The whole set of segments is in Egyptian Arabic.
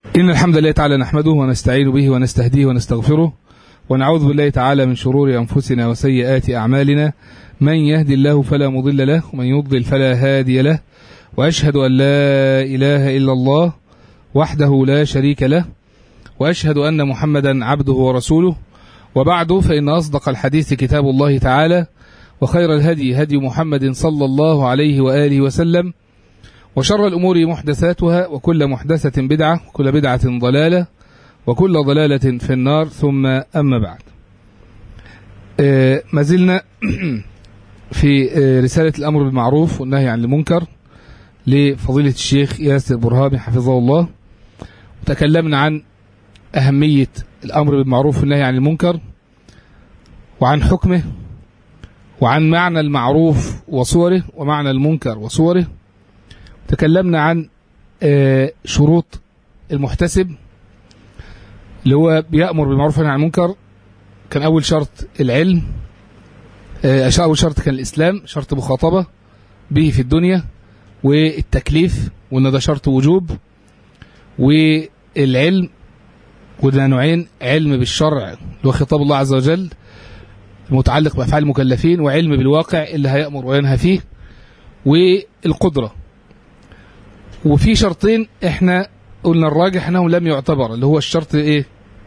إن الحمد لله تعالى نحمده ونستعين به ونستهديه ونستغفره ونعوذ بالله تعالى من شرور أنفسنا وسيئات أعمالنا من يهدي الله فلا مضل له ومن يضلل فلا هادي له وأشهد أن لا إله إلا الله وحده لا شريك له وأشهد أن محمدا عبده ورسوله وبعد فإن أصدق الحديث كتاب الله تعالى وخير الهدي هدي محمد صلى الله عليه وآله وسلم وشر الأمور محدثاتها وكل محدثة بدعة وكل بدعة ضلالة وكل ضلالة في النار ثم أما بعد آه ما زلنا في آه رسالة الأمر بالمعروف والنهي عن المنكر لفضيلة الشيخ ياسر برهامي حفظه الله وتكلمنا عن أهمية الأمر بالمعروف والنهي عن المنكر وعن حكمه وعن معنى المعروف وصوره ومعنى المنكر وصوره تكلمنا عن شروط المحتسب اللي هو بيأمر بالمعروف والنهي عن المنكر كان أول شرط العلم أول شرط كان الإسلام شرط مخاطبة به في الدنيا والتكليف وإن ده شرط وجوب والعلم وده نوعين علم بالشرع اللي هو خطاب الله عز وجل المتعلق بأفعال المكلفين وعلم بالواقع اللي هيأمر وينهى فيه والقدرة وفي شرطين احنا قلنا الراجح انهم لم يعتبر اللي هو الشرط ايه,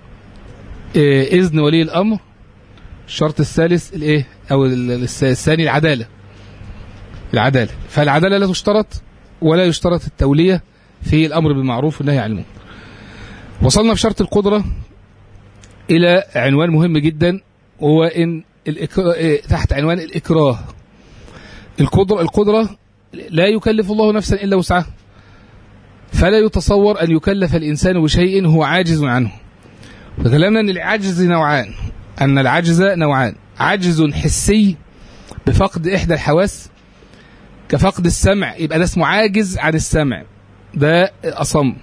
إيه اذن ولي الامر الشرط الثالث الايه او الثاني العداله العداله فالعداله لا تشترط ولا يشترط التوليه في الامر بالمعروف والنهي عن المنكر وصلنا في شرط القدره الى عنوان مهم جدا وهو ان الإكراه إيه تحت عنوان الاكراه القدره القدره لا يكلف الله نفسا الا وسعها فلا يتصور أن يكلف الإنسان بشيء هو عاجز عنه وتكلمنا أن العجز نوعان أن العجز نوعان عجز حسي بفقد إحدى الحواس كفقد السمع يبقى ده اسمه عاجز عن السمع ده أصم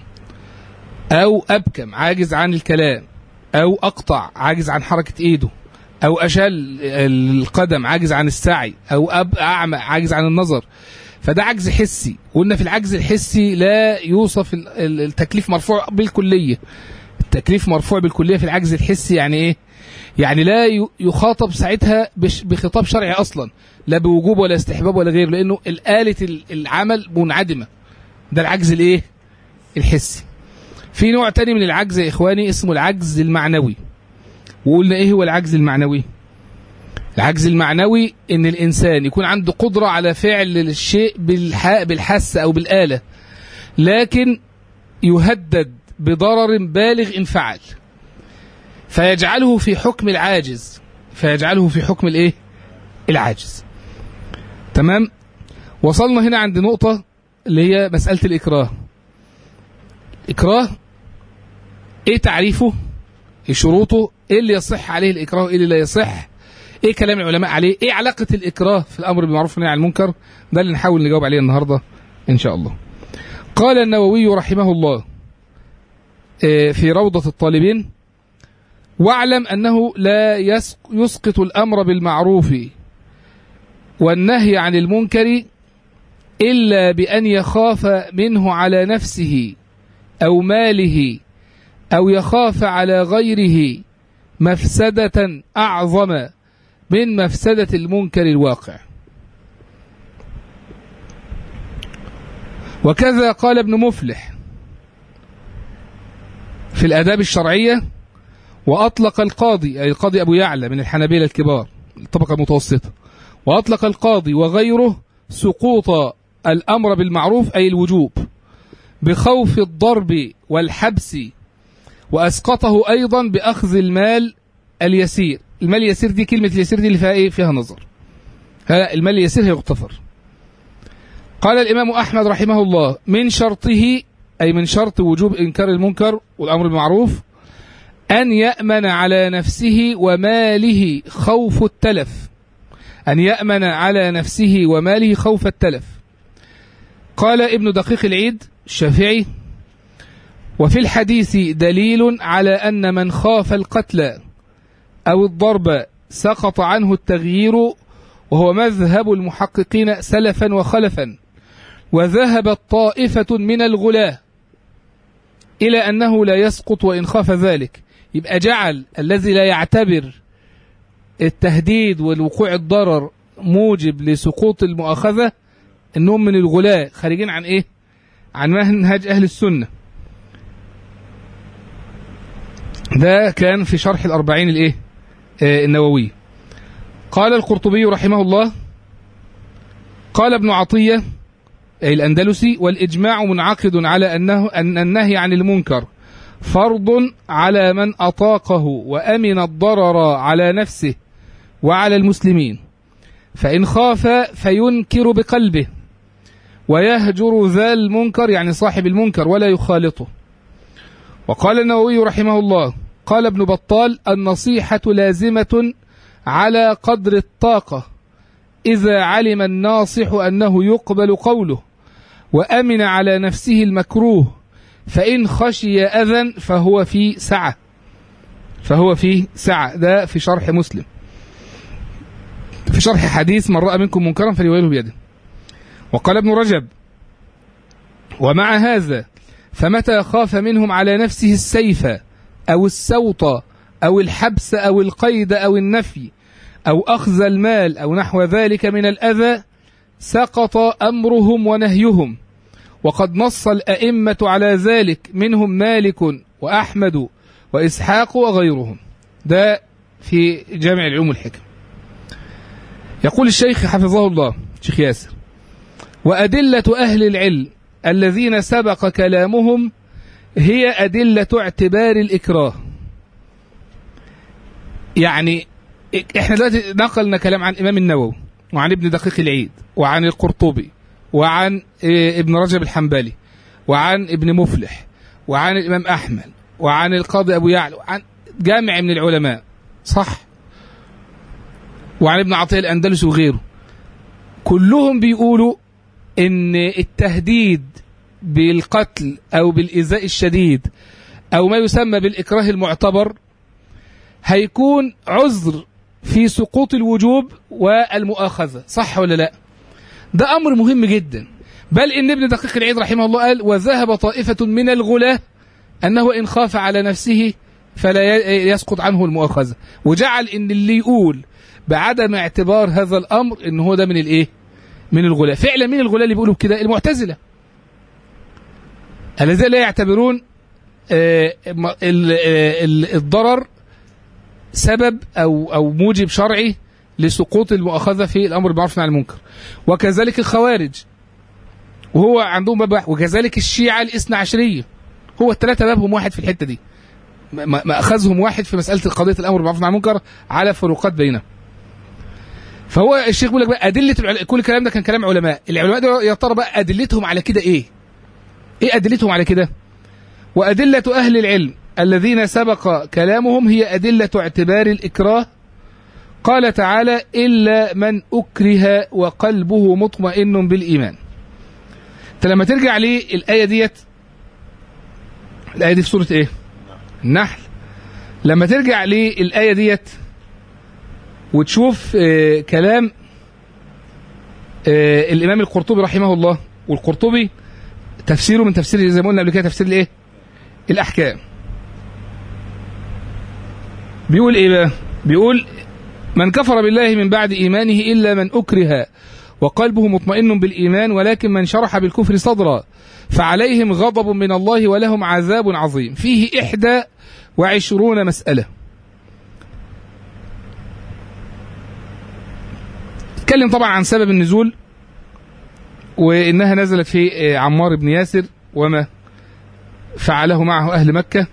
أو أبكم عاجز عن الكلام أو أقطع عاجز عن حركة إيده أو أشل القدم عاجز عن السعي أو أب أعمى عاجز عن النظر فده عجز حسي قلنا في العجز الحسي لا يوصف التكليف مرفوع بالكلية التكليف مرفوع بالكلية في العجز الحسي يعني ايه يعني لا يخاطب ساعتها بخطاب شرعي اصلا لا بوجوب ولا استحباب ولا غيره لانه الآلة العمل منعدمة ده العجز الايه الحسي في نوع تاني من العجز يا اخواني اسمه العجز المعنوي وقلنا ايه هو العجز المعنوي العجز المعنوي ان الانسان يكون عنده قدره على فعل الشيء بالحس او بالاله لكن يهدد بضرر بالغ ان فعل فيجعله في حكم العاجز فيجعله في حكم الايه العاجز تمام وصلنا هنا عند نقطه اللي هي مساله الاكراه اكراه ايه تعريفه ايه شروطه ايه اللي يصح عليه الاكراه ايه اللي لا يصح ايه كلام العلماء عليه ايه علاقة الاكراه في الامر بالمعروف والنهي عن المنكر ده اللي نحاول نجاوب عليه النهاردة ان شاء الله قال النووي رحمه الله في روضة الطالبين واعلم انه لا يسقط الامر بالمعروف والنهي عن المنكر الا بان يخاف منه على نفسه او ماله او يخاف على غيره مفسدة اعظم من مفسدة المنكر الواقع وكذا قال ابن مفلح في الآداب الشرعية وأطلق القاضي أي القاضي أبو يعلى من الحنابلة الكبار الطبقة المتوسطة وأطلق القاضي وغيره سقوط الأمر بالمعروف أي الوجوب بخوف الضرب والحبس وأسقطه أيضا بأخذ المال اليسير المال اليسير دي كلمة اليسير دي اللي فيها ايه فيها نظر لا المال اليسير يغتفر قال الإمام أحمد رحمه الله من شرطه أي من شرط وجوب إنكار المنكر والأمر بالمعروف أن يأمن على نفسه وماله خوف التلف أن يأمن على نفسه وماله خوف التلف قال ابن دقيق العيد الشافعي وفي الحديث دليل على أن من خاف القتل أو الضرب سقط عنه التغيير وهو مذهب المحققين سلفا وخلفا وذهبت طائفة من الغلاة إلى أنه لا يسقط وإن خاف ذلك يبقى جعل الذي لا يعتبر التهديد والوقوع الضرر موجب لسقوط المؤاخذة انهم من الغلاة خارجين عن ايه عن منهج اهل السنة ده كان في شرح الأربعين الايه آه النووي قال القرطبي رحمه الله قال ابن عطية أي الأندلسي والإجماع منعقد على أنه أن النهي عن المنكر فرض على من أطاقه وأمن الضرر على نفسه وعلى المسلمين فإن خاف فينكر بقلبه ويهجر ذا المنكر يعني صاحب المنكر ولا يخالطه وقال النووي رحمه الله قال ابن بطال النصيحة لازمة على قدر الطاقة إذا علم الناصح أنه يقبل قوله وأمن على نفسه المكروه فإن خشي أذى فهو في سعة فهو في سعة ده في شرح مسلم في شرح حديث من رأى منكم منكرا فليويله بيده وقال ابن رجب ومع هذا فمتى خاف منهم على نفسه السيف أو السوط أو الحبس أو القيد أو النفي أو أخذ المال أو نحو ذلك من الأذى سقط أمرهم ونهيهم وقد نص الأئمة على ذلك منهم مالك وأحمد وإسحاق وغيرهم ده في جامع العلوم الحكم يقول الشيخ حفظه الله شيخ ياسر وأدلة أهل العلم الذين سبق كلامهم هي أدلة اعتبار الإكراه يعني احنا دلوقتي نقلنا كلام عن الإمام النووي وعن ابن دقيق العيد وعن القرطبي وعن ابن رجب الحنبلي وعن ابن مفلح وعن الإمام أحمد وعن القاضي أبو يعلى وعن جامع من العلماء صح وعن ابن عطية الأندلس وغيره كلهم بيقولوا ان التهديد بالقتل او بالايذاء الشديد او ما يسمى بالاكراه المعتبر هيكون عذر في سقوط الوجوب والمؤاخذه صح ولا لا ده امر مهم جدا بل ان ابن دقيق العيد رحمه الله قال وذهب طائفه من الغلاة انه ان خاف على نفسه فلا يسقط عنه المؤاخذه وجعل ان اللي يقول بعدم اعتبار هذا الامر ان هو ده من الايه من الغلاة فعلا مين الغلاة اللي بيقولوا كده المعتزلة الذين لا يعتبرون الضرر سبب أو أو موجب شرعي لسقوط المؤاخذة في الأمر بالمعروف عن المنكر وكذلك الخوارج وهو عندهم باب واحد وكذلك الشيعة الاثنى عشرية هو الثلاثة بابهم واحد في الحتة دي ما أخذهم واحد في مسألة قضية الأمر بالمعروف عن المنكر على فروقات بينهم فهو الشيخ بيقول لك بقى ادله العل... كل الكلام ده كان كلام علماء العلماء دول يا ترى بقى ادلتهم على كده ايه ايه ادلتهم على كده وادله اهل العلم الذين سبق كلامهم هي ادله اعتبار الاكراه قال تعالى الا من اكره وقلبه مطمئن بالايمان انت لما ترجع للايه ديت الايه دي في سوره ايه النحل لما ترجع للايه ديت وتشوف آه كلام آه الامام القرطبي رحمه الله والقرطبي تفسيره من تفسير زي ما قلنا قبل كده تفسير الايه الاحكام بيقول ايه بقى بيقول من كفر بالله من بعد ايمانه الا من اكره وقلبه مطمئن بالايمان ولكن من شرح بالكفر صدرا فعليهم غضب من الله ولهم عذاب عظيم فيه احدى وعشرون مساله اتكلم طبعا عن سبب النزول وانها نزلت في عمار بن ياسر وما فعله معه اهل مكه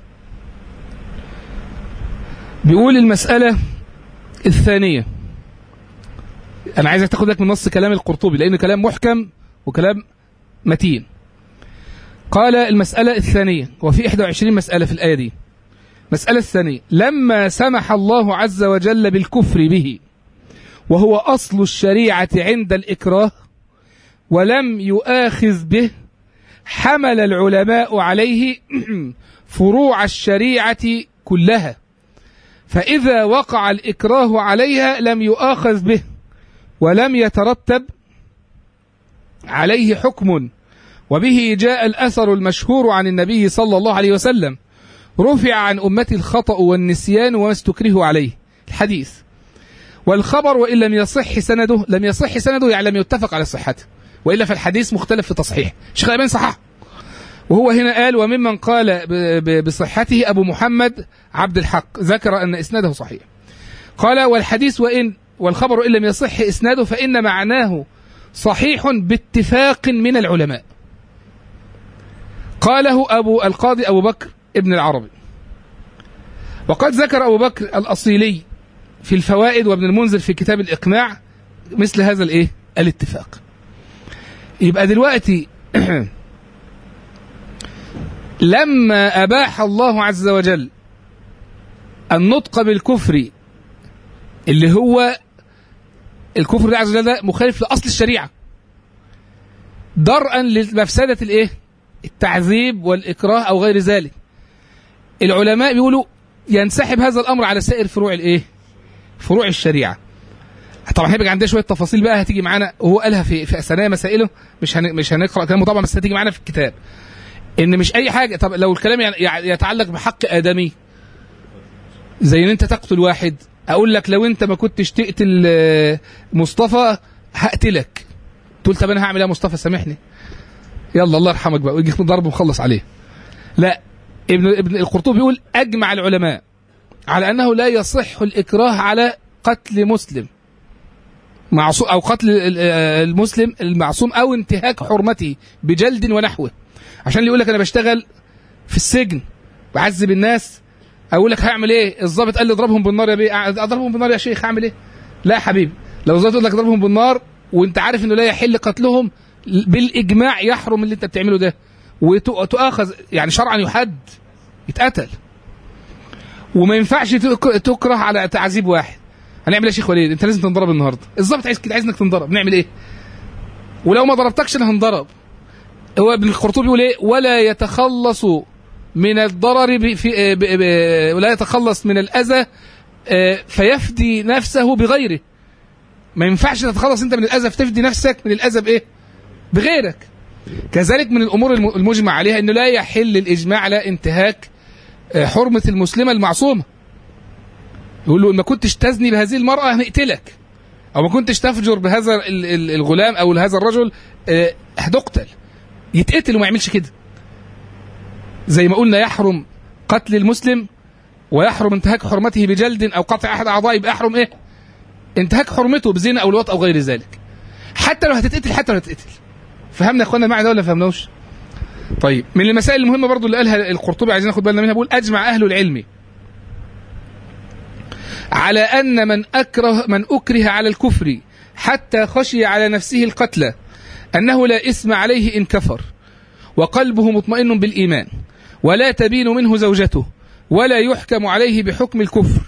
بيقول المساله الثانيه انا عايزك تاخد لك من نص كلام القرطبي لان كلام محكم وكلام متين قال المساله الثانيه وفي 21 مساله في الايه دي المساله الثانيه لما سمح الله عز وجل بالكفر به وهو أصل الشريعة عند الإكراه ولم يؤاخذ به حمل العلماء عليه فروع الشريعة كلها فإذا وقع الإكراه عليها لم يؤاخذ به ولم يترتب عليه حكم وبه جاء الأثر المشهور عن النبي صلى الله عليه وسلم رفع عن أمتي الخطأ والنسيان وما استكرهوا عليه الحديث والخبر وإن لم يصح سنده لم يصح سنده يعني لم يتفق على صحته وإلا فالحديث مختلف في تصحيح الشيخ الألباني صححه وهو هنا قال وممن قال ب- ب- بصحته أبو محمد عبد الحق ذكر أن إسناده صحيح قال والحديث وإن والخبر إن لم يصح إسناده فإن معناه صحيح باتفاق من العلماء قاله أبو القاضي أبو بكر ابن العربي وقد ذكر أبو بكر الأصيلي في الفوائد وابن المنذر في كتاب الإقناع مثل هذا الإيه الاتفاق يبقى دلوقتي لما أباح الله عز وجل النطق بالكفر اللي هو الكفر ده عز وجل ده مخالف لأصل الشريعة درءا لمفسدة الإيه؟ التعذيب والإكراه أو غير ذلك العلماء بيقولوا ينسحب هذا الأمر على سائر فروع الإيه؟ فروع الشريعة طبعا هيبقى عندنا شويه تفاصيل بقى هتيجي معانا وهو قالها في في اثناء مسائله مش هن مش هنقرا كلامه طبعا بس هتيجي معانا في الكتاب ان مش اي حاجه طب لو الكلام يعني- يعني يتعلق بحق ادمي زي ان انت تقتل واحد اقول لك لو انت ما كنتش تقتل آه، مصطفى هقتلك تقول طب انا هعمل ايه يا مصطفى سامحني يلا الله يرحمك بقى ويجي ضرب مخلص عليه لا ابن ابن القرطبي بيقول اجمع العلماء على انه لا يصح الاكراه على قتل مسلم معصوم او قتل ال- ال- المسلم المعصوم او انتهاك حرمته بجلد ونحوه عشان اللي يقول لك انا بشتغل في السجن بعذب الناس اقول لك هعمل ايه الضابط قال لي اضربهم بالنار يا بيه اضربهم بالنار يا شيخ هعمل ايه لا يا حبيبي لو الضابط يقول لك اضربهم بالنار وانت عارف انه لا يحل قتلهم بالاجماع يحرم اللي انت بتعمله ده وتؤاخذ يعني شرعا يحد يتقتل وما ينفعش تك- تكره على تعذيب واحد هنعمل ايه يا شيخ وليد انت لازم تنضرب النهارده الضابط عايز كده عايز انك تنضرب نعمل ايه ولو ما ضربتكش انا هنضرب هو ابن القرطبي يقول ايه ولا يتخلص من الضرر ب- في ب- ب- ولا يتخلص من الاذى آه، فيفدي نفسه بغيره ما ينفعش تتخلص انت من الاذى فتفدي نفسك من الاذى بايه بغيرك كذلك من الامور الم- المجمع عليها انه لا يحل الاجماع على انتهاك آه، حرمه المسلمه المعصومه يقول له إن ما كنتش تزني بهذه المرأة هنقتلك أو ما كنتش تفجر بهذا ال- ال- الغلام أو هذا الرجل آه، هتقتل يتقتل وما يعملش كده زي ما قلنا يحرم قتل المسلم ويحرم انتهاك حرمته بجلد أو قطع أحد أعضائه يبقى يحرم إيه انتهاك حرمته بزنا أو لواط أو غير ذلك حتى لو هتتقتل حتى لو هتتقتل فهمنا يا اخوانا المعنى ده ولا فهمناش طيب من المسائل المهمة برضو اللي قالها القرطبي عايزين ناخد بالنا منها بيقول أجمع أهل العلم على أن من أكره من أكره على الكفر حتى خشي على نفسه القتل أنه لا إثم عليه إن كفر وقلبه مطمئن بالإيمان ولا تبين منه زوجته ولا يحكم عليه بحكم الكفر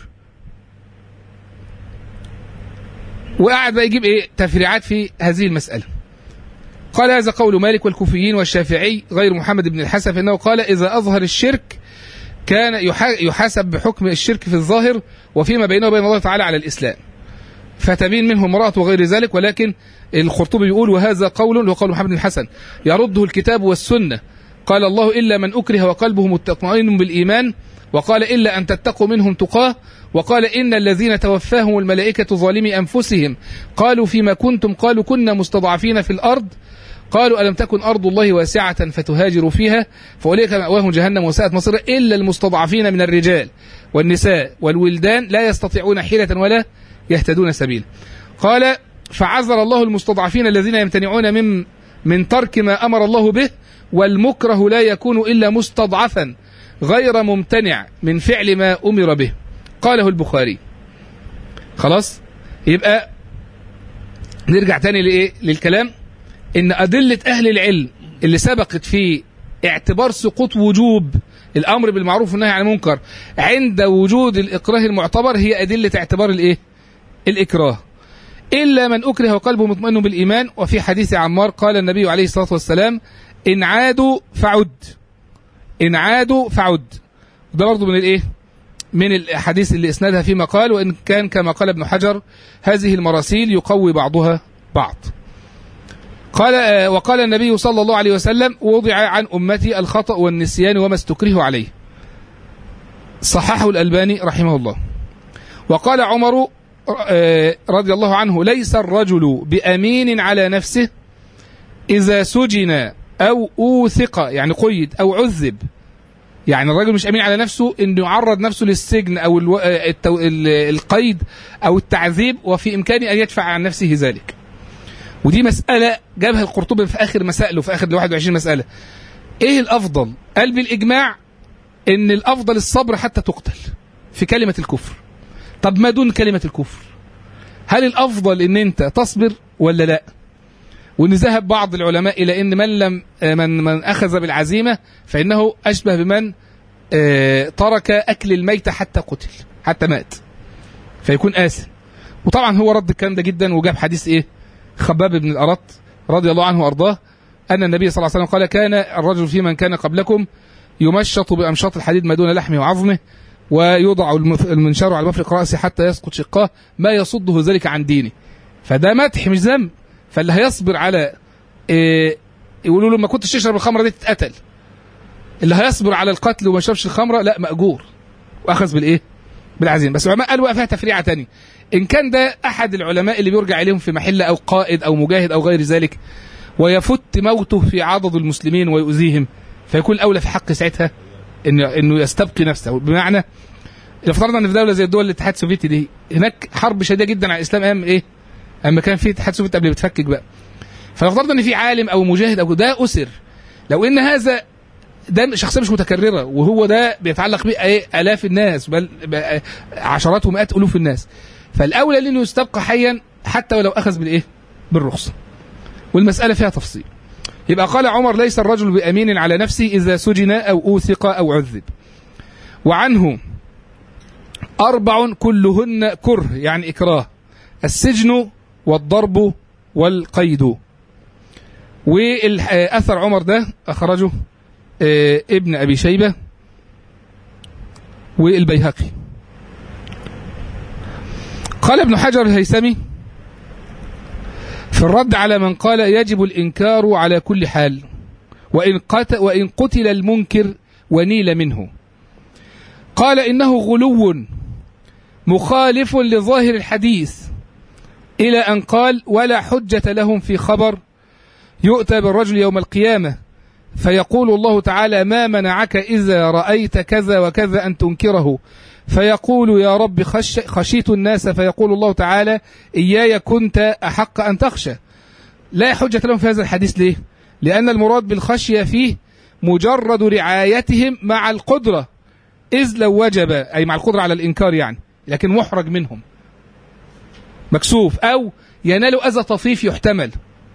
وقعد بقى يجيب ايه تفريعات في هذه المسألة قال هذا قول مالك والكوفيين والشافعي غير محمد بن الحسن فإنه قال إذا أظهر الشرك كان يحا- يحاسب بحكم الشرك في الظاهر وفيما بينه وبين الله تعالى على الإسلام فتبين منه امرأة وغير ذلك ولكن الخرطبي يقول وهذا قول وقول محمد بن الحسن يرده الكتاب والسنة قال الله إلا من أكره وقلبه مطمئن بالإيمان وقال إلا أن تتقوا منهم تقاه وقال إن الذين توفاهم الملائكة ظالمي أنفسهم قالوا فيما كنتم قالوا كنا مستضعفين في الأرض قالوا ألم تكن أرض الله واسعة فتهاجروا فيها فأولئك مأواهم جهنم وساءت مصيرا إلا المستضعفين من الرجال والنساء والولدان لا يستطيعون حيلة ولا يهتدون سبيلا قال فعذر الله المستضعفين الذين يمتنعون من من ترك ما أمر الله به والمكره لا يكون إلا مستضعفا غير ممتنع من فعل ما أمر به قاله البخاري خلاص يبقى نرجع تاني لإيه للكلام إن أدلة أهل العلم اللي سبقت في اعتبار سقوط وجوب الأمر بالمعروف والنهي عن المنكر عند وجود الإكراه المعتبر هي أدلة اعتبار الإيه الإكراه إلا من أكره وقلبه مطمئن بالإيمان وفي حديث عمار قال النبي عليه الصلاة والسلام إن عادوا فعد إن عادوا فعد ده برضه من الإيه من الأحاديث اللي إسنادها فيما قال وإن كان كما قال ابن حجر هذه المراسيل يقوي بعضها بعض قال آه، وقال النبي صلى الله عليه وسلم وضع عن أمتي الخطأ والنسيان وما استكره عليه صححه الألباني رحمه الله وقال عمر آه، رضي الله عنه ليس الرجل بأمين على نفسه إذا سجن أو أوثق يعني قيد أو عذب يعني الرجل مش أمين على نفسه إنه يعرض نفسه للسجن أو الو... آه، التو... ال- القيد أو التعذيب وفي إمكانه أن يدفع عن نفسه ذلك ودي مسألة جابها القرطبي في آخر مسائله في آخر ال 21 مسألة إيه الأفضل؟ قال بالإجماع إن الأفضل الصبر حتى تقتل في كلمة الكفر طب ما دون كلمة الكفر هل الأفضل إن أنت تصبر ولا لا وإن ذهب بعض العلماء إلى إن من لم من من أخذ بالعزيمة فإنه أشبه بمن آه، ترك أكل الميت حتى قتل حتى مات فيكون آثم وطبعا هو رد الكلام ده جدا وجاب حديث إيه خباب بن الأرط رضي الله عنه وأرضاه أن النبي صلى الله عليه وسلم قال كان الرجل في من كان قبلكم يمشط بأمشاط الحديد ما دون لحمه وعظمه ويوضع المف- المنشار على مفرق رأسه حتى يسقط شقاه ما يصده ذلك عن دينه فده مدح مش ذنب فاللي هيصبر على إيه يقولوا له ما كنتش تشرب الخمره دي تتقتل اللي هيصبر على القتل وما يشربش الخمره لا مأجور واخذ بالايه بالعزيمه بس العلماء قالوا بقى فيها تفريعه تانية ان كان ده احد العلماء اللي بيرجع اليهم في محله او قائد او مجاهد او غير ذلك ويفت موته في عضد المسلمين ويؤذيهم فيكون الاولى في حق ساعتها انه انه يستبقي نفسه بمعنى لو افترضنا ان في دوله زي الدول الاتحاد السوفيتي دي هناك حرب شديده جدا على الاسلام ايام ايه؟ اما كان في اتحاد سوفيتي قبل ما يتفكك بقى فلو افترضنا ان في عالم او مجاهد او ده اسر لو ان هذا ده شخصيه مش متكرره وهو ده بيتعلق بيه ايه الاف الناس بل بل- عشرات ومئات الوف الناس فالاولى لانه يستبقى حيا حتى ولو اخذ بالايه؟ بالرخصه والمساله فيها تفصيل يبقى قال عمر ليس الرجل بامين على نفسه اذا سجن او اوثق او عذب وعنه اربع كلهن كره يعني اكراه السجن والضرب والقيد واثر عمر ده اخرجه آه، ابن ابي شيبه والبيهقي قال ابن حجر الهيثمي في الرد على من قال يجب الإنكار على كل حال وإن, قت وإن قتل المنكر ونيل منه قال إنه غلو مخالف لظاهر الحديث إلى أن قال ولا حجة لهم في خبر يؤتى بالرجل يوم القيامة فيقول الله تعالى ما منعك إذا رأيت كذا وكذا أن تنكره فيقول يا رب خش خشيت الناس فيقول الله تعالى إياي كنت أحق أن تخشى لا حجة لهم في هذا الحديث ليه لأن المراد بالخشية فيه مجرد رعايتهم مع القدرة إذ لو وجب أي مع القدرة على الإنكار يعني لكن محرج منهم مكسوف أو ينال أذى طفيف يحتمل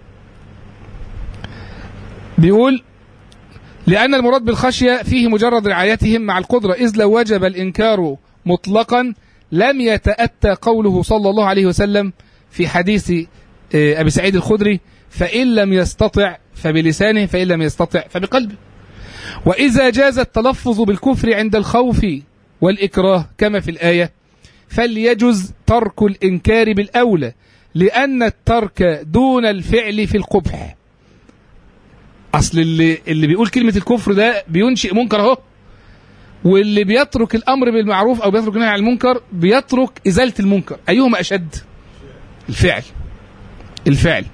بيقول لأن المراد بالخشية فيه مجرد رعايتهم مع القدرة إذ لو وجب الإنكار مطلقا لم يتأتى قوله صلى الله عليه وسلم في حديث آه، أبي سعيد الخدري فإن لم يستطع فبلسانه فإن لم يستطع فبقلبه وإذا جاز التلفظ بالكفر عند الخوف والإكراه كما في الآية فليجز ترك الإنكار بالأولى لأن الترك دون الفعل في القبح اصل اللي اللي بيقول كلمه الكفر ده بينشئ منكر اهو واللي بيترك الامر بالمعروف او بيترك النهي عن المنكر بيترك ازاله المنكر ايهما اشد الفعل الفعل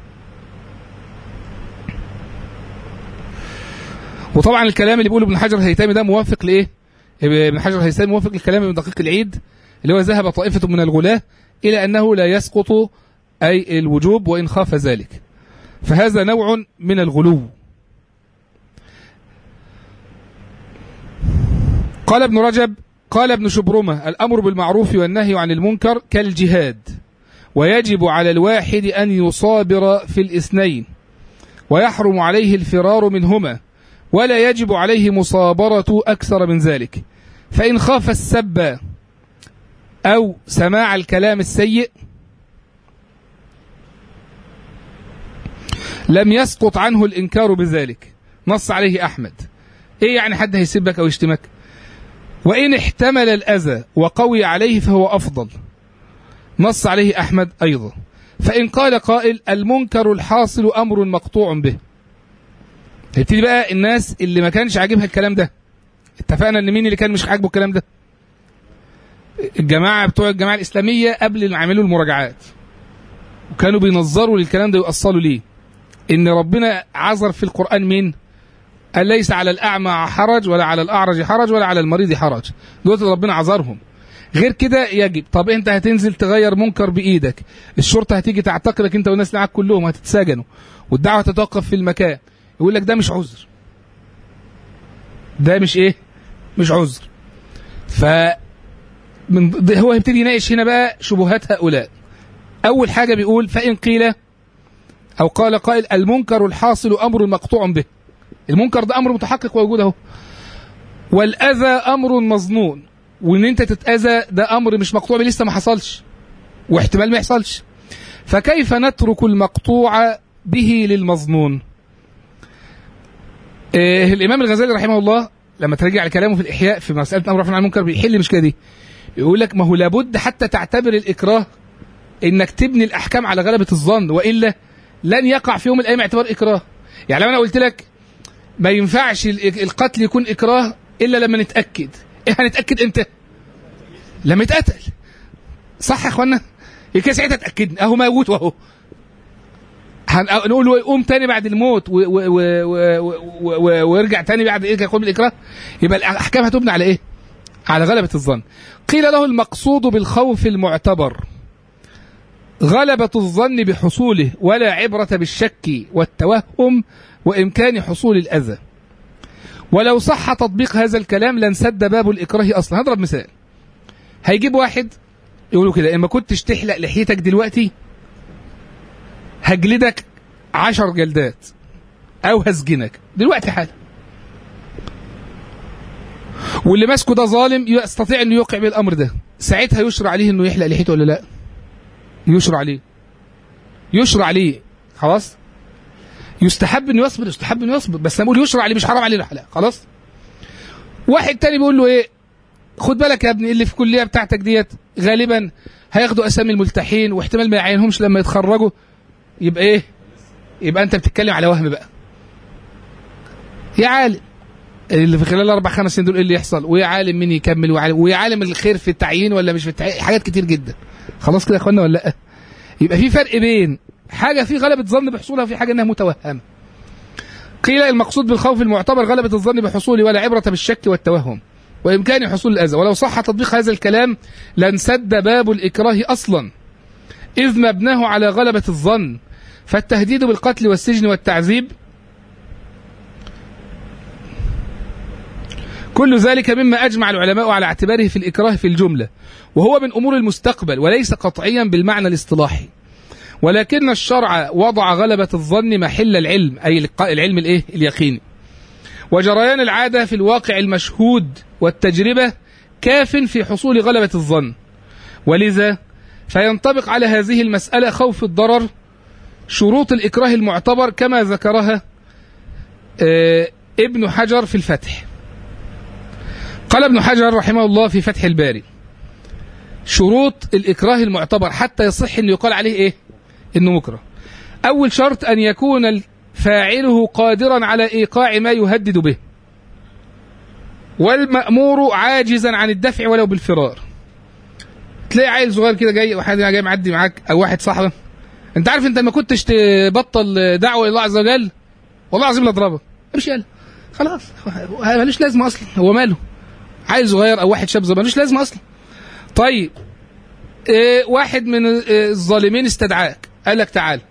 وطبعا الكلام اللي بيقوله ابن حجر الهيثمي ده موافق لايه ابن حجر الهيثمي موافق للكلام ابن دقيق العيد اللي هو ذهب طائفه من الغلاة الى انه لا يسقط اي الوجوب وان خاف ذلك فهذا نوع من الغلو قال ابن رجب قال ابن شبرمة الأمر بالمعروف والنهي عن المنكر كالجهاد ويجب على الواحد أن يصابر في الاثنين ويحرم عليه الفرار منهما ولا يجب عليه مصابرة أكثر من ذلك فإن خاف السب أو سماع الكلام السيء لم يسقط عنه الإنكار بذلك نص عليه أحمد إيه يعني حد هيسبك أو يشتمك وإن احتمل الأذى وقوي عليه فهو أفضل نص عليه أحمد أيضا فإن قال قائل المنكر الحاصل أمر مقطوع به يبتدي بقى الناس اللي ما كانش عاجبها الكلام ده اتفقنا ان مين اللي كان مش عاجبه الكلام ده الجماعة بتوع الجماعة الإسلامية قبل ما يعملوا المراجعات وكانوا بينظروا للكلام ده ويأصلوا ليه إن ربنا عذر في القرآن مين قال ليس على الأعمى حرج ولا على الأعرج حرج ولا على المريض حرج دول ربنا عذرهم غير كده يجب طب انت هتنزل تغير منكر بايدك الشرطه هتيجي تعتقلك انت والناس اللي معاك كلهم هتتسجنوا والدعوه تتوقف في المكان يقول لك ده مش عذر ده مش ايه مش عذر ف من هو يبتدي يناقش هنا بقى شبهات هؤلاء اول حاجه بيقول فان قيل او قال قائل المنكر الحاصل امر مقطوع به المنكر ده امر متحقق ووجود اهو والاذى امر مظنون وان انت تتاذى ده امر مش مقطوع به لسه ما حصلش واحتمال ما يحصلش فكيف نترك المقطوع به للمظنون إيه الامام الغزالي رحمه الله لما ترجع لكلامه في الاحياء في مساله امر رفع عن المنكر بيحل المشكله دي يقول لك ما هو لابد حتى تعتبر الاكراه انك تبني الاحكام على غلبه الظن والا لن يقع في يوم من الايام اعتبار اكراه يعني لو انا قلت لك ما ينفعش القتل يكون اكراه الا لما نتاكد ايه هنتاكد امتى لما يتقتل صح يا اخوانا يبقى ساعتها اتاكدنا اهو موت واهو هنقول له قوم تاني بعد الموت و و و و و ويرجع تاني بعد ايه يقوم بالاكراه يبقى الاحكام هتبنى على ايه على غلبة الظن قيل له المقصود بالخوف المعتبر غلبة الظن بحصوله ولا عبرة بالشك والتوهم وإمكان حصول الأذى ولو صح تطبيق هذا الكلام لانسد باب الإكراه أصلا هضرب مثال هيجيب واحد يقولوا كده إما كنتش تحلق لحيتك دلوقتي هجلدك عشر جلدات أو هسجنك دلوقتي حالا واللي ماسكه ده ظالم يستطيع انه يوقع بالامر ده ساعتها يشرع عليه انه يحلق لحيته ولا لا يشرع عليه يشرع عليه خلاص يستحب انه يصبر يستحب انه يصبر بس انا بقول يشرع عليه مش حرام عليه الحلاق خلاص واحد تاني بيقول له ايه خد بالك يا ابني اللي في الكليه بتاعتك ديت غالبا هياخدوا اسامي الملتحين واحتمال ما يعينهمش لما يتخرجوا يبقى ايه يبقى انت بتتكلم على وهم بقى يا عالم اللي في خلال اربع خمس سنين دول ايه اللي يحصل ويا عالم مين يكمل ويا عالم, ويا عالم الخير في التعيين ولا مش في التعيين حاجات كتير جدا خلاص كده يا اخوانا ولا لا يبقى في فرق بين حاجه في غلبه ظن بحصولها وفي حاجه انها متوهمه قيل المقصود بالخوف المعتبر غلبة الظن بحصوله ولا عبرة بالشك والتوهم وإمكان حصول الأذى ولو صح تطبيق هذا الكلام لانسد باب الإكراه أصلا إذ مبناه على غلبة الظن فالتهديد بالقتل والسجن والتعذيب كل ذلك مما أجمع العلماء على اعتباره في الإكراه في الجملة وهو من أمور المستقبل وليس قطعيا بالمعنى الاصطلاحي ولكن الشرع وضع غلبة الظن محل العلم أي العلم الإيه؟ اليقيني وجريان العادة في الواقع المشهود والتجربة كاف في حصول غلبة الظن ولذا فينطبق على هذه المسألة خوف الضرر شروط الإكراه المعتبر كما ذكرها ابن حجر في الفتح قال ابن حجر رحمه الله في فتح الباري شروط الإكراه المعتبر حتى يصح أن يقال عليه إيه إنه مكره أول شرط أن يكون فاعله قادرا على إيقاع ما يهدد به والمأمور عاجزا عن الدفع ولو بالفرار تلاقي عيل صغير كده جاي واحد جاي معدي معاك او واحد صاحبك انت عارف انت ما كنتش تبطل دعوه الى الله عز وجل والله العظيم لاضربك امشي يلا خلاص ملوش لازمه اصلا هو ماله عيل صغير او واحد شاب صغير ملوش لازمه اصلا طيب اه واحد من اه الظالمين استدعاك قال لك تعال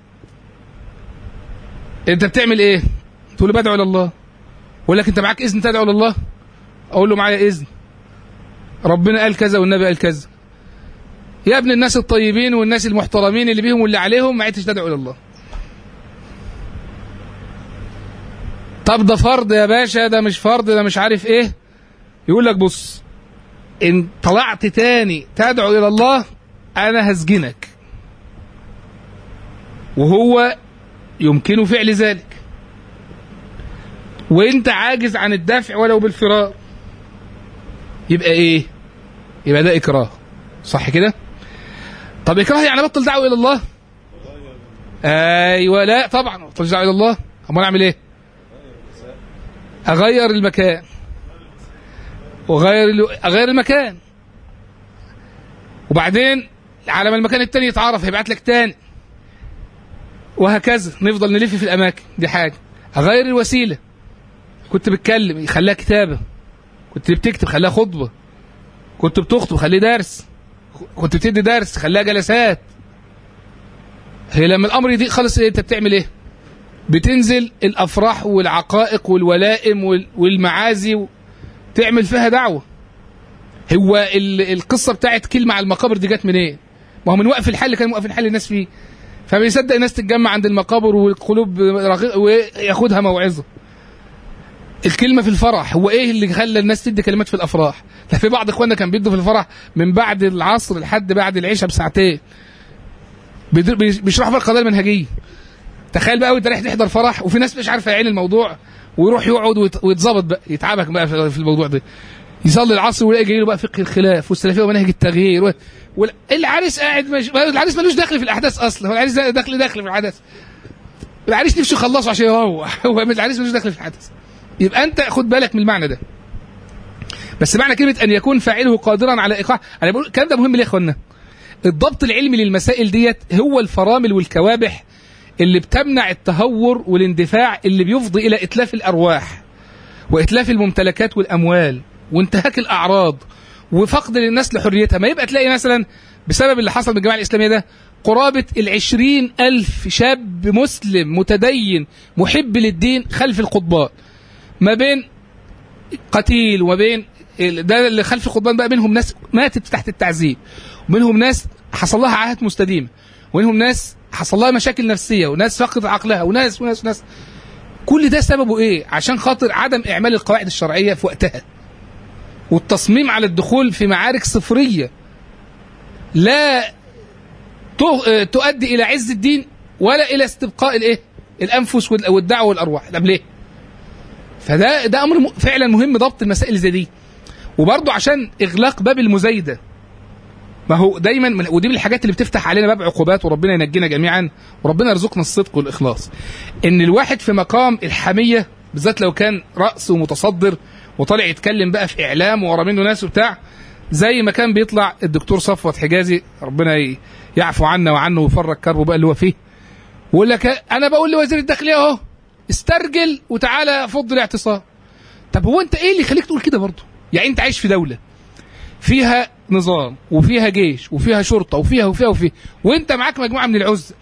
انت بتعمل ايه تقول له بدعو الى الله يقول لك انت معاك اذن تدعو الى الله اقول له معايا اذن ربنا قال كذا والنبي قال كذا يا ابن الناس الطيبين والناس المحترمين اللي بيهم واللي عليهم ما عدتش تدعو الى الله طب ده فرض يا باشا ده مش فرض ده مش عارف ايه يقول لك بص ان طلعت تاني تدعو الى الله انا هسجنك وهو يمكن فعل ذلك وانت عاجز عن الدفع ولو بالفرار يبقى ايه يبقى ده اكراه صح كده طب اكراه يعني بطل دعوه الى الله ايوه لا طبعا ترجع الى الله امال اعمل ايه اغير المكان واغير ال- اغير المكان وبعدين على ما المكان التاني يتعرف هيبعت لك تاني وهكذا نفضل نلف في الاماكن دي حاجه اغير الوسيله كنت بتكلم يخليها كتابه كنت بتكتب خليها خطبه كنت بتخطب خليه درس كنت بتدي درس خليها جلسات هي لما الامر يضيق خالص إيه انت بتعمل ايه بتنزل الافراح والعقائق والولائم وال- والمعازي و... تعمل فيها دعوه هو ال... القصه بتاعت كلمه على المقابر دي جت منين؟ ما هو من وقف الحل كان موقف الحل الناس فيه فبيصدق الناس تتجمع عند المقابر والقلوب رغ... وياخدها موعظه الكلمه في الفرح هو ايه اللي خلى الناس تدي كلمات في الافراح ده في بعض اخواننا كان بيدوا في الفرح من بعد العصر لحد بعد العشاء بساعتين بيدر- بيش- بيشرحوا بقى القضايا المنهجيه تخيل بقى وانت رايح تحضر فرح وفي ناس مش عارفه يعين الموضوع ويروح يقعد ويت- ويتظبط بقى يتعبك بقى في في الموضوع ده يصلي العصر ويلاقي جاي له بقى فقه الخلاف والسلفيه ومنهج التغيير و... وال- العريس قاعد مش... العريس ملوش دخل في الاحداث اصلا هو العريس دخل دخل في الحدث العريس نفسه يخلصه عشان يروح هو العريس ملوش دخل في الحدث يبقى انت خد بالك من المعنى ده بس معنى كلمه ان يكون فاعله قادرا على ايقاع انا بقول الكلام ده مهم ليه يا اخوانا الضبط العلمي للمسائل ديت هو الفرامل والكوابح اللي بتمنع التهور والاندفاع اللي بيفضي الى اتلاف الارواح واتلاف الممتلكات والاموال وانتهاك الاعراض وفقد للناس لحريتها ما يبقى تلاقي مثلا بسبب اللي حصل بالجماعه الاسلاميه ده قرابه العشرين ألف شاب مسلم متدين محب للدين خلف القضبان ما بين قتيل وما بين ال- ده اللي خلف القضبان بقى منهم ناس ماتت تحت التعذيب ومنهم ناس حصل لها عاهات مستديمه ومنهم ناس حصل لها مشاكل نفسيه وناس فقدت عقلها وناس وناس وناس كل ده سببه ايه عشان خاطر عدم اعمال القواعد الشرعيه في وقتها والتصميم على الدخول في معارك صفريه لا تو- آه، تؤدي الى عز الدين ولا الى استبقاء الايه الانفس وال- والدعوه والارواح طب ليه فده ده امر م- فعلا مهم ضبط المسائل زي دي وبرضه عشان اغلاق باب المزايده ما هو دايما من ودي من الحاجات اللي بتفتح علينا باب عقوبات وربنا ينجينا جميعا وربنا يرزقنا الصدق والاخلاص ان الواحد في مقام الحميه بالذات لو كان راس ومتصدر وطالع يتكلم بقى في اعلام ورا منه ناس وبتاع زي ما كان بيطلع الدكتور صفوت حجازي ربنا ي- يعفو عنا وعنه ويفرج كربه بقى اللي هو فيه ويقول لك انا بقول لوزير الداخليه اهو استرجل وتعالى فض الاعتصام طب هو انت ايه اللي يخليك تقول كده برضه يعني انت عايش في دوله فيها نظام وفيها جيش وفيها شرطه وفيها وفيها وفيها وانت معاك مجموعه من العزل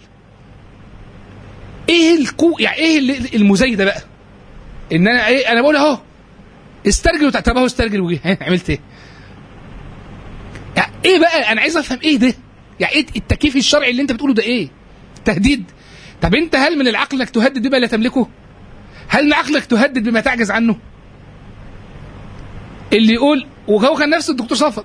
ايه الكو يعني ايه ال- المزايده بقى ان انا ايه انا بقول اهو استرجل وتع- طب اهو استرجل وجه ها، عملت ايه يعني ايه بقى انا عايز افهم ايه ده يعني ايه التكييف الشرعي اللي انت بتقوله ده ايه تهديد طب انت هل من العقل انك تهدد بما لا تملكه هل من عقلك تهدد بما تعجز عنه اللي يقول وهو كان نفس الدكتور صفد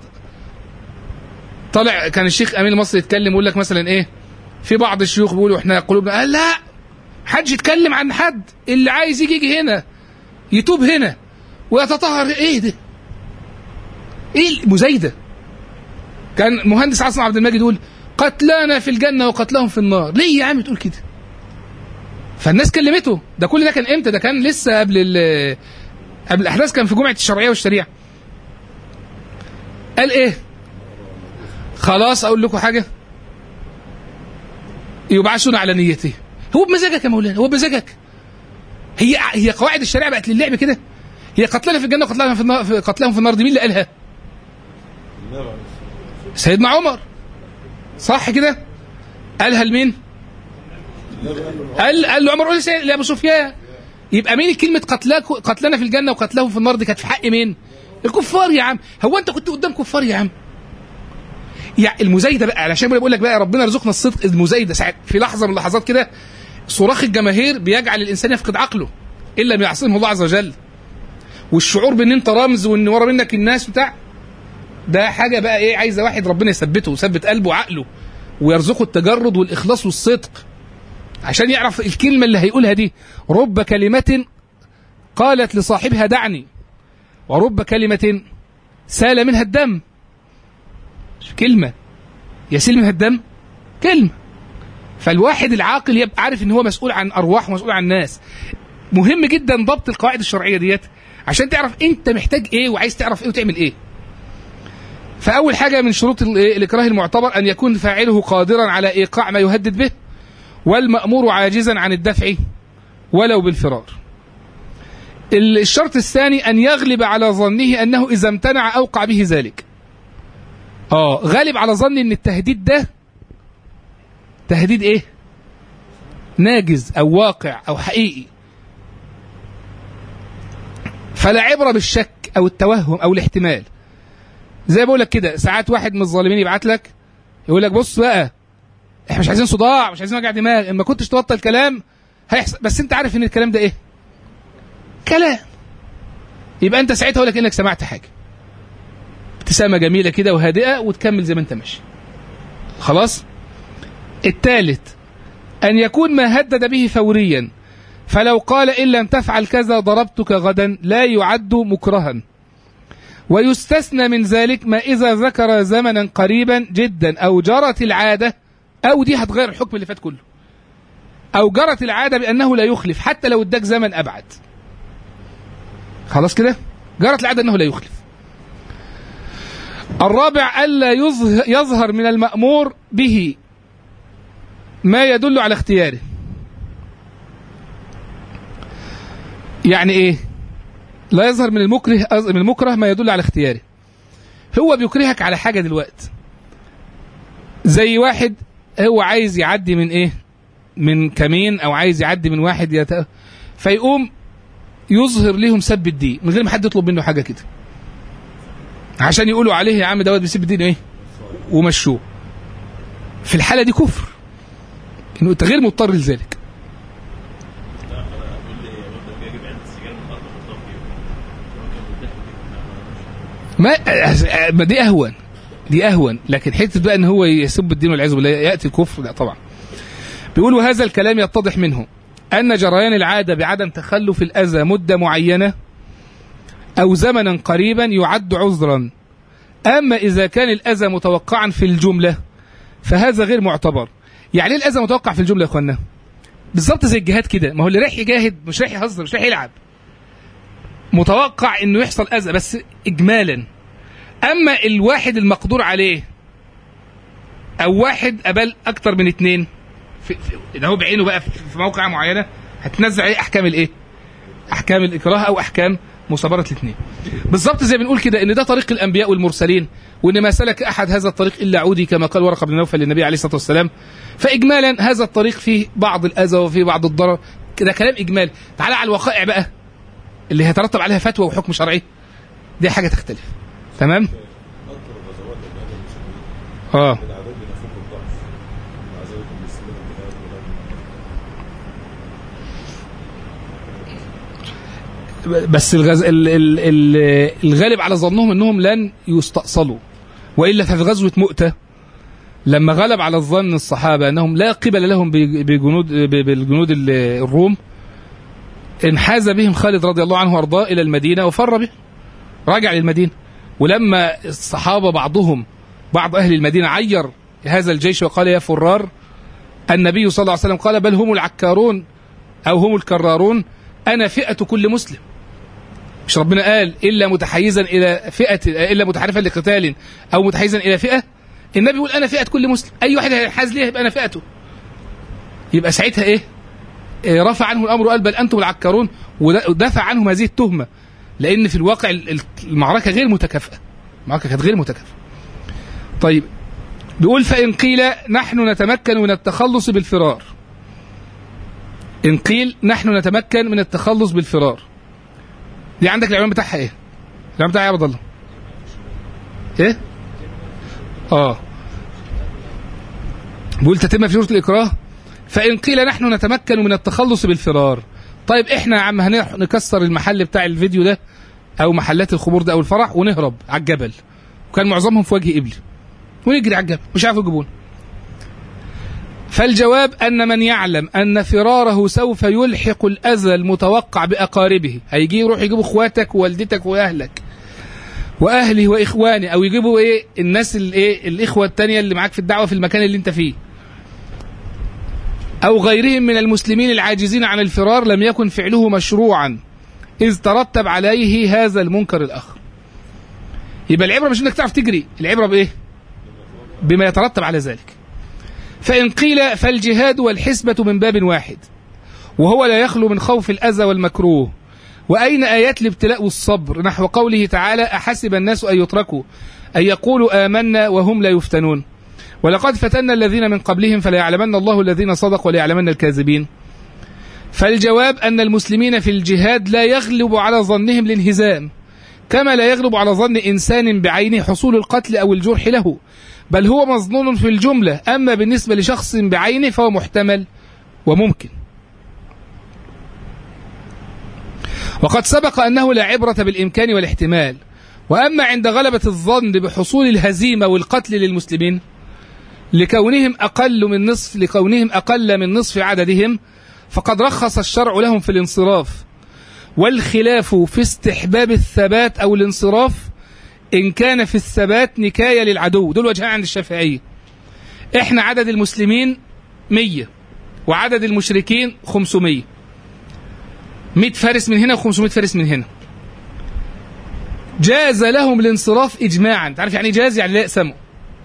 طالع كان الشيخ امين المصري يتكلم يقول لك مثلا ايه في بعض الشيوخ بيقولوا احنا قلوبنا قال لا حدش يتكلم عن حد اللي عايز يجي يجي هنا يتوب هنا ويتطهر ايه ده ايه المزايده كان مهندس حسن عبد المجيد يقول قتلانا في الجنه وقتلهم في النار ليه يا عم تقول كده فالناس كلمته ده كل ده كان امتى ده كان لسه قبل ال قبل الاحداث كان في جمعه الشرعيه والشريعه قال ايه خلاص اقول لكم حاجه يبعثون على نيته هو بمزاجك يا مولانا هو بمزاجك هي هي قواعد الشريعه بقت للعب كده هي قتلنا في الجنه وقتلهم في النار في- قتلهم في النار دي مين اللي قالها سيدنا عمر صح كده قالها لمين قال قال له عمر قول لسيد- لابو سفيان يبقى مين كلمه قتلاك قتلنا في الجنه وقتلهم في النار دي كانت في حق مين الكفار يا عم هو انت كنت قدام كفار يا عم يعني المزايده بقى علشان بقول لك بقى ربنا يرزقنا الصدق المزايده ساعات في لحظه من اللحظات كده صراخ الجماهير بيجعل الانسان يفقد عقله ان لم يعصمه الله عز وجل والشعور بان انت رمز وان ورا منك الناس بتاع ده حاجه بقى ايه عايزه واحد ربنا يثبته ويثبت قلبه وعقله ويرزقه التجرد والاخلاص والصدق عشان يعرف الكلمه اللي هيقولها دي رب كلمه قالت لصاحبها دعني ورب كلمه سال منها الدم كلمه يسيل منها الدم كلمه فالواحد العاقل يبقى عارف ان هو مسؤول عن ارواح ومسؤول عن ناس مهم جدا ضبط القواعد الشرعيه ديت عشان تعرف انت محتاج ايه وعايز تعرف ايه وتعمل ايه فاول حاجه من شروط ال- الاكراه المعتبر ان يكون فاعله قادرا على ايقاع ما يهدد به والمامور عاجزا عن الدفع ولو بالفرار ال- الشرط الثاني ان يغلب على ظنه انه اذا امتنع اوقع به ذلك اه غالب على ظني ان التهديد ده تهديد ايه ناجز او واقع او حقيقي فلا عبره بالشك او التوهم او الاحتمال زي ما بقول لك كده ساعات واحد من الظالمين يبعت لك يقول لك بص بقى احنا مش عايزين صداع مش عايزين وجع دماغ ان ما كنتش تبطل كلام هيحصل بس انت عارف ان الكلام ده ايه كلام يبقى انت ساعتها اقول لك انك سمعت حاجه ابتسامه جميله كده وهادئه وتكمل زي ما انت ماشي خلاص الثالث ان يكون ما هدد به فوريا فلو قال ان لم تفعل كذا ضربتك غدا لا يعد مكرها ويستثنى من ذلك ما اذا ذكر زمنا قريبا جدا او جرت العاده او دي هتغير الحكم اللي فات كله او جرت العاده بانه لا يخلف حتى لو اداك زمن ابعد خلاص كده جرت العاده انه لا يخلف الرابع الا يظهر, يظهر من المامور به ما يدل على اختياره يعني ايه لا يظهر من المكره من المكره ما يدل على اختياره هو بيكرهك على حاجه دلوقتي زي واحد هو عايز يعدي من ايه من كمين او عايز يعدي من واحد يت... فيقوم يظهر ليهم سب الدين من غير ما حد يطلب منه حاجه كده عشان يقولوا عليه يا عم دوت بيسب الدين ايه ومشوه في الحاله دي كفر انه انت غير مضطر لذلك ما ما دي اهون دي اهون لكن حته بقى ان هو يسب الدين والعياذ بالله ياتي الكفر لا طبعا بيقول وهذا الكلام يتضح منه ان جريان العاده بعدم تخلف الاذى مده معينه او زمنا قريبا يعد عذرا اما اذا كان الاذى متوقعا في الجمله فهذا غير معتبر يعني ايه الاذى متوقع في الجمله يا اخوانا بالظبط زي الجهاد كده ما هو اللي رايح يجاهد مش رايح يهزر مش رايح يلعب متوقع انه يحصل اذى بس اجمالا اما الواحد المقدور عليه او واحد قبل اكتر من اتنين في, في ده هو بعينه بقى في في موقع معينه هتنزل عليه احكام الايه احكام الاكراه او احكام مصابره الاثنين بالظبط زي بنقول كده ان ده طريق الانبياء والمرسلين وان ما سلك احد هذا الطريق الا عودي كما قال ورقه بن نوفل للنبي عليه الصلاه والسلام فاجمالا هذا الطريق فيه بعض الاذى وفيه بعض الضرر ده كلام اجمالي تعالى على الوقائع بقى اللي هيترتب عليها فتوى وحكم شرعي دي حاجه تختلف تمام اه بس الغز... ال... ال... ال... الغالب على ظنهم انهم لن يستأصلوا والا ففي غزوه مؤته لما غلب على الظن الصحابه انهم لا قبل لهم ب- بجنود ب- بالجنود ال- الروم انحاز بهم خالد رضي الله عنه وارضاه الى المدينه وفر به راجع للمدينه ولما الصحابه بعضهم بعض اهل المدينه عير هذا الجيش وقال يا فرار النبي صلى الله عليه وسلم قال بل هم العكارون او هم الكرارون انا فئه كل مسلم مش ربنا قال الا متحيزا الى فئه الا متحرفا لقتال او متحيزا الى فئه النبي يقول انا فئه كل مسلم اي واحد هينحاز ليها يبقى انا فئته يبقى ساعتها ايه إيه، رفع عنه الامر وقال بل انتم العكارون ودا- ودافع عنهم هذه التهمه لان في الواقع ال- ال- المعركه غير متكافئه المعركه كانت غير متكافئه طيب بيقول فان قيل نحن نتمكن من التخلص بالفرار ان قيل نحن نتمكن من التخلص بالفرار دي عندك العنوان بتاعها ايه العنوان بتاعها ايه يا عبد الله ايه اه بيقول تتم في شروط الاكراه فان قيل نحن نتمكن من التخلص بالفرار طيب احنا يا عم هنروح نكسر المحل بتاع الفيديو ده او محلات الخمور ده او الفرح ونهرب على الجبل وكان معظمهم في وجه قبلي ونجري على الجبل مش عارف يجيبونا فالجواب أن من يعلم أن فراره سوف يلحق الأذى المتوقع بأقاربه هيجي يروح يجيبوا إخواتك ووالدتك وأهلك وأهله وإخواني أو يجيبوا إيه الناس الإيه الإخوة التانية اللي معاك في الدعوة في المكان اللي أنت فيه أو غيرهم من المسلمين العاجزين عن الفرار لم يكن فعله مشروعا إذ ترتب عليه هذا المنكر الآخر يبقى العبرة مش إنك تعرف تجري العبرة بإيه بما يترتب على ذلك فإن قيل فالجهاد والحسبة من باب واحد وهو لا يخلو من خوف الأذى والمكروه وأين آيات الابتلاء والصبر نحو قوله تعالى أحسب الناس أن يتركوا أن يقولوا آمنا وهم لا يفتنون ولقد فتنا الذين من قبلهم فليعلمن الله الذين صدقوا وليعلمن الكاذبين فالجواب أن المسلمين في الجهاد لا يغلب على ظنهم الانهزام كما لا يغلب على ظن إنسان بعينه حصول القتل أو الجرح له بل هو مظنون في الجملة أما بالنسبة لشخص بعينه فهو محتمل وممكن وقد سبق أنه لا عبرة بالإمكان والاحتمال وأما عند غلبة الظن بحصول الهزيمة والقتل للمسلمين لكونهم أقل من نصف لكونهم أقل من نصف عددهم فقد رخص الشرع لهم في الانصراف والخلاف في استحباب الثبات أو الانصراف إن كان في الثبات نكاية للعدو دول وجهان عند الشافعية إحنا عدد المسلمين مية وعدد المشركين خمسمية مئة فارس من هنا وخمسمائة فارس من هنا جاز لهم الانصراف إجماعا تعرف يعني جاز يعني لا يأسموا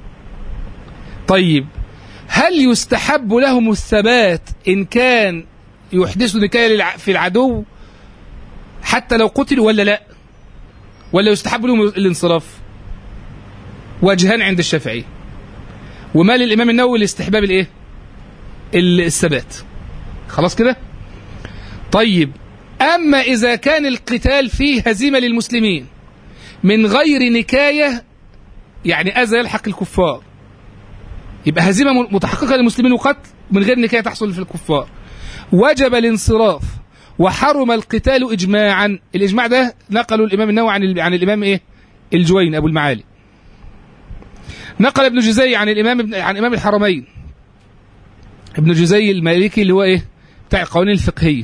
طيب هل يستحب لهم الثبات إن كان يحدثوا نكاية في العدو حتى لو قتلوا ولا لا ولا يستحب لهم الانصراف وجهان عند الشافعي وما للإمام النووي لاستحباب الايه الثبات خلاص كده طيب أما إذا كان القتال فيه هزيمة للمسلمين من غير نكاية يعني أذى يلحق الكفار يبقى هزيمة متحققة للمسلمين وقتل من غير نكاية تحصل في الكفار وجب الانصراف وحرم القتال إجماعا الإجماع ده نقله الإمام النووي عن, عن الإمام إيه الجوين أبو المعالي نقل ابن جزي عن الإمام ابن عن إمام الحرمين ابن جزي المالكي اللي هو إيه بتاع القوانين الفقهية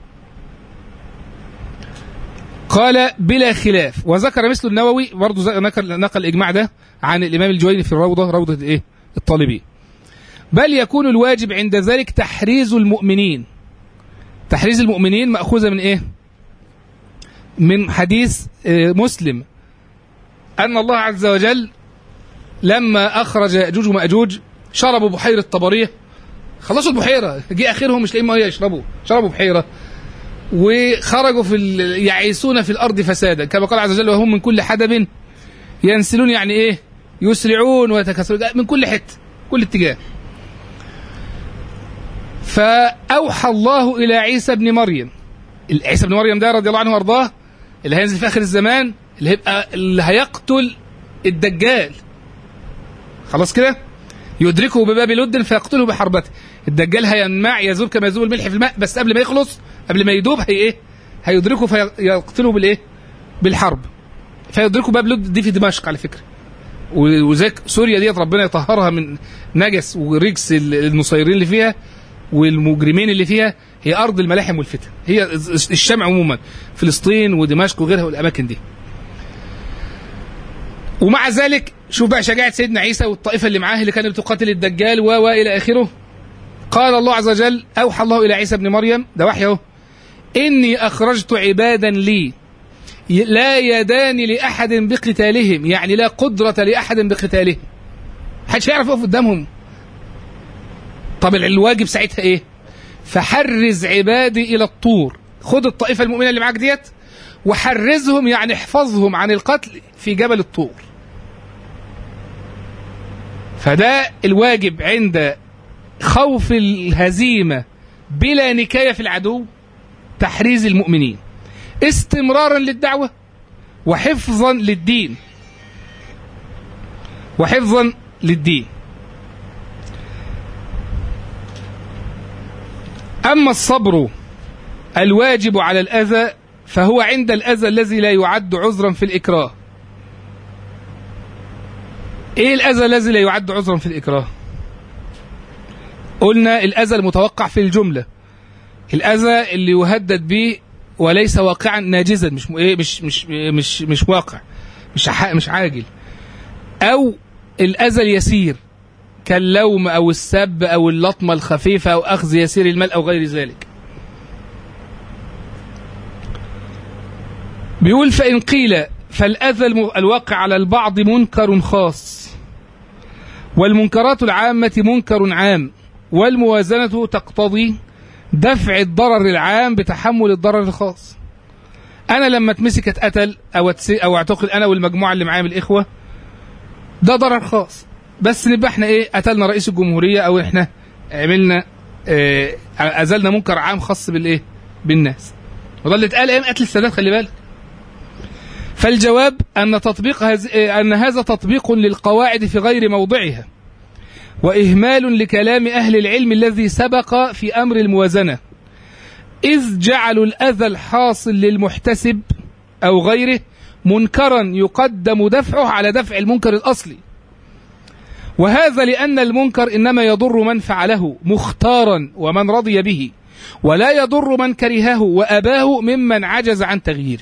قال بلا خلاف وذكر مثل النووي برضه نقل نقل الاجماع ده عن الامام الجويني في الروضه روضه ايه الطالبين بل يكون الواجب عند ذلك تحريز المؤمنين تحريز المؤمنين ماخوذه من ايه من حديث مسلم ان الله عز وجل لما اخرج ياجوج وماجوج شربوا بحيره طبريه خلصوا البحيره جه اخرهم مش لاقيين ميه يشربوا شربوا بحيره وخرجوا في يعيسون في الارض فسادا كما قال عز وجل وهم من كل حدب ينسلون يعني ايه يسرعون ويتكاثرون من كل حته كل اتجاه فاوحى الله الى عيسى ابن مريم عيسى ابن مريم ده رضي الله عنه وارضاه اللي هينزل في اخر الزمان اللي هيبقى اللي هيقتل الدجال خلاص كده يدركه بباب لد فيقتله بحربته الدجال هينمع يزول كما يزول الملح في الماء بس قبل ما يخلص قبل ما يدوب هي ايه هيدركه فيقتله بالايه بالحرب فيدركه باب لد دي في دمشق على فكره وذاك سوريا ديت ربنا يطهرها من نجس ورجس النصيرين اللي فيها والمجرمين اللي فيها هي ارض الملاحم والفتن هي الشام عموما فلسطين ودمشق وغيرها والاماكن دي ومع ذلك شوف بقى شجاعة سيدنا عيسى والطائفة اللي معاه اللي كانت بتقاتل الدجال و إلى آخره قال الله عز وجل أوحى الله إلى عيسى ابن مريم ده وحي اهو إني أخرجت عبادا لي لا يدان لأحد بقتالهم يعني لا قدرة لأحد بقتالهم محدش يعرف يقف قدامهم طب الواجب ساعتها إيه فحرز عبادي إلى الطور خد الطائفة المؤمنة اللي معاك ديت وحرزهم يعني احفظهم عن القتل في جبل الطور فده الواجب عند خوف الهزيمة بلا نكاية في العدو تحريز المؤمنين استمرارا للدعوة وحفظا للدين وحفظا للدين أما الصبر الواجب على الأذى فهو عند الأذى الذي لا يعد عذرا في الإكراه ايه الاذى الذي لا يعد عذرا في الاكراه قلنا الاذى المتوقع في الجمله الاذى اللي يهدد به وليس واقعا ناجزا مش ايه مش مش مش مش واقع مش مش عاجل او الاذى اليسير كاللوم أو السب أو اللطمة الخفيفة أو أخذ يسير المال أو غير ذلك بيقول فإن قيل فالأذى الم- الواقع على البعض منكر خاص والمنكرات العامة منكر عام والموازنة تقتضي دفع الضرر العام بتحمل الضرر الخاص أنا لما اتمسك اتقتل أو أتس- أو اعتقل أنا والمجموعة اللي معايا من الإخوة ده ضرر خاص بس نبقى احنا ايه قتلنا رئيس الجمهورية أو احنا عملنا اه أزلنا منكر عام خاص بالإيه بالناس وده اللي اتقال ايام قتل السادات خلي بالك فالجواب أن تطبيق هز... أن هذا تطبيق للقواعد في غير موضعها وإهمال لكلام أهل العلم الذي سبق في أمر الموازنة إذ جعلوا الأذى الحاصل للمحتسب أو غيره منكرا يقدم دفعه على دفع المنكر الأصلي وهذا لأن المنكر إنما يضر من فعله مختارا ومن رضي به ولا يضر من كرهه وأباه ممن عجز عن تغييره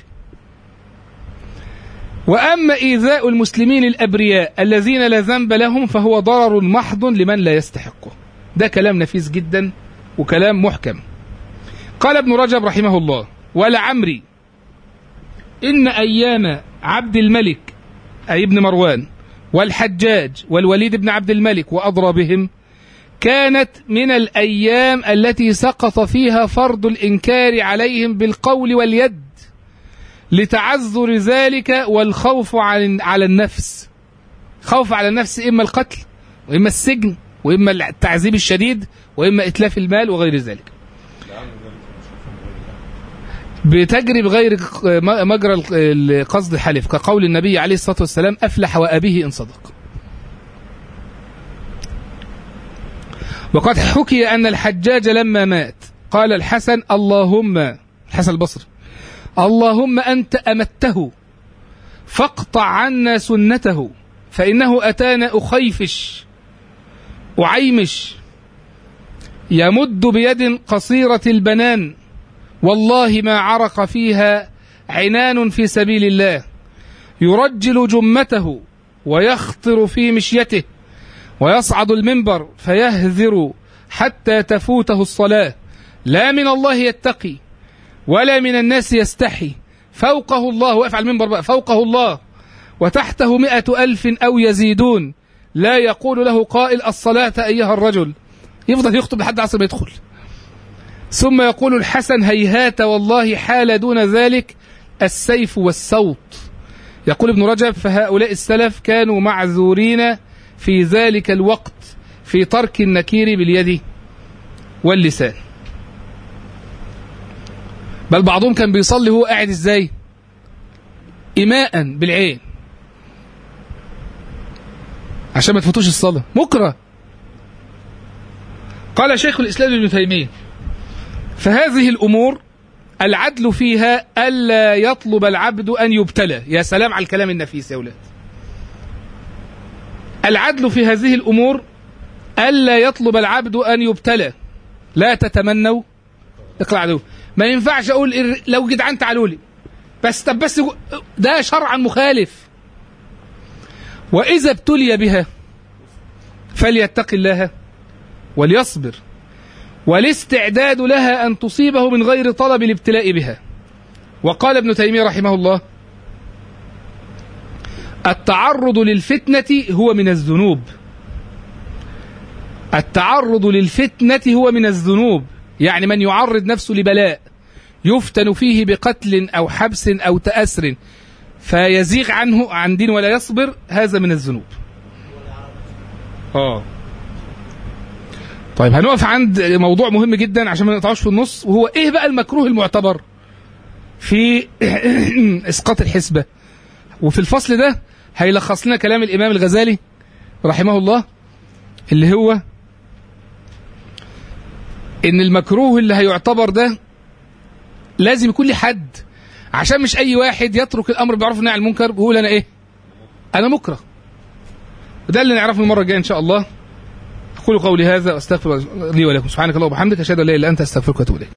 وأما إيذاء المسلمين الأبرياء الذين لا ذنب لهم فهو ضرر محض لمن لا يستحقه ده كلام نفيس جدا وكلام محكم قال ابن رجب رحمه الله ولعمري إن أيام عبد الملك أي ابن مروان والحجاج والوليد بن عبد الملك وأضرى بهم كانت من الأيام التي سقط فيها فرض الإنكار عليهم بالقول واليد لتعذر ذلك والخوف عن على النفس خوف على النفس إما القتل وإما السجن وإما التعذيب الشديد وإما إتلاف المال وغير ذلك بتجري بغير مجرى قصد الحلف كقول النبي عليه الصلاة والسلام أفلح وأبيه إن صدق وقد حكي أن الحجاج لما مات قال الحسن اللهم الحسن البصري اللهم أنت أمته فاقطع عنا سنته فإنه أتانا أخيفش أعيمش يمد بيد قصيرة البنان والله ما عرق فيها عنان في سبيل الله يرجل جمته ويخطر في مشيته ويصعد المنبر فيهذر حتى تفوته الصلاة لا من الله يتقي ولا من الناس يستحي فوقه الله واقف على المنبر بقى فوقه الله وتحته مئة ألف أو يزيدون لا يقول له قائل الصلاة أيها الرجل يفضل يخطب لحد عصر ما يدخل ثم يقول الحسن هيهات والله حال دون ذلك السيف والصوت يقول ابن رجب فهؤلاء السلف كانوا معذورين في ذلك الوقت في ترك النكير باليد واللسان بل بعضهم كان بيصلي هو قاعد ازاي إيماء بالعين عشان ما تفوتوش الصلاة مكره قال شيخ الإسلام ابن تيمية فهذه الأمور العدل فيها ألا يطلب العبد أن يبتلى يا سلام على الكلام النفيس يا أولاد العدل في هذه الأمور ألا يطلب العبد أن يبتلى لا تتمنوا اقرأ عدو ما ينفعش أقول لو جدعان تعالوا لي بس طب بس ده شرعا مخالف وإذا ابتلي بها فليتق الله وليصبر والاستعداد لها أن تصيبه من غير طلب الابتلاء بها وقال ابن تيمية رحمه الله التعرض للفتنة هو من الذنوب التعرض للفتنة هو من الذنوب يعني من يعرض نفسه لبلاء يفتن فيه بقتل أو حبس أو تأسر فيزيغ عنه عن دين ولا يصبر هذا من الذنوب اه طيب هنقف عند موضوع مهم جدا عشان ما نقطعوش في النص وهو ايه بقى المكروه المعتبر في اسقاط الحسبه وفي الفصل ده هيلخص لنا كلام الامام الغزالي رحمه الله اللي هو ان المكروه اللي هيعتبر ده لازم يكون لي حد عشان مش اي واحد يترك الامر بالمعروف والنهي عن المنكر ويقول انا ايه انا مكره وده اللي نعرفه المره الجايه ان شاء الله أقول قولي هذا وأستغفر لي ولكم سبحانك اللهم وبحمدك أشهد أن لا إله إلا أنت أستغفرك وأتوب إليك